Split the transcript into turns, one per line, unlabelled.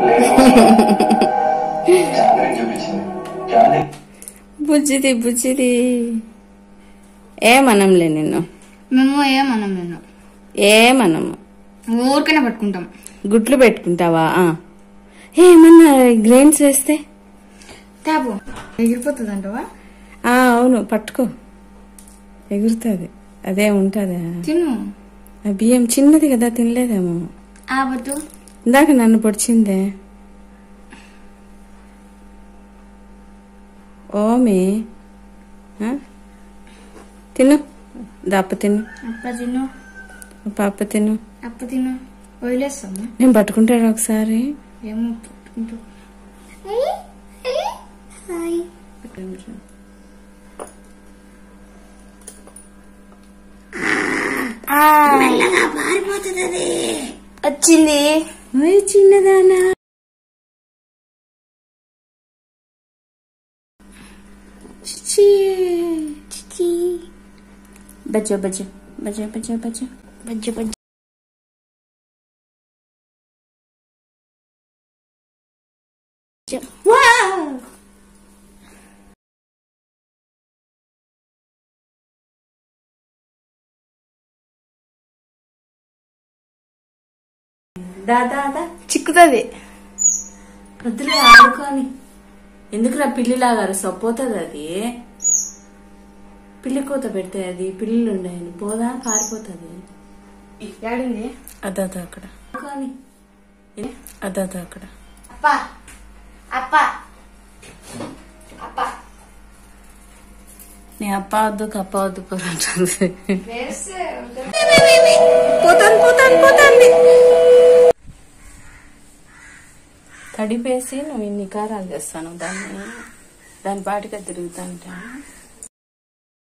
చాంద్రం చూపించింది చాంద్రి
బుజ్జిది బుజ్జిది ఏమనంలే నిన్ను
మేము ఏమన్నాం నేను
ఏమనము
ఊరికనే పట్టుకుంటాం
గుడ్లు పెట్టుకుంటావా ఆ. ఏమన్నా గ్రెయిన్స్ వేస్తే
తాపు ఎగిరిపోతుంది అంటవా
ఆ అవును పట్టుకో ఎగురుతుంది అదే ఉంటుందా
తిను
ఆ బియ్యం చిన్నది కదా తినలేదేమో
ఆబద్దు
ఇందాక నన్ను పొడిచిందే ఓమి ఆ? తిను దప్ప తిను
అప్ప తిను
పాప తిను
అప్ప తిను వదిలేస్తాము
నేను పట్టుకుంటాడు ఒకసారి
ఏమో పట్టుకుంటూ వచ్చింది
ఓయ్ చిన్నదానా చిచి చిచి బజ్జో బజ్జో బజ్జో బజ్జో బజ్జో
బజ్జ బజ్జ
దాదా దా
చిక్కుతుంది
వద్దులే ఆడుకొని ఎందుకురా పిల్లిలాగా సొప్పోతుంది అది పిల్లి కూత పెడితే అది పిల్లులు ఉన్నాయని పోదా పారిపోతుంది
ఏడుంది
అదాదా అక్కడ ఆడుకొని అదాదా అక్కడ
అప్ప అప్ప అప్ప
నీ అప్ప వద్దు కప్ప వద్దు పోతుంది
వేస్తే
పోతాను పోతాను పోతాను తడిపేసి నువ్వు ఇన్ని కారాలు చేస్తాను దాన్ని దాని పాటిగా తిరుగుతాంట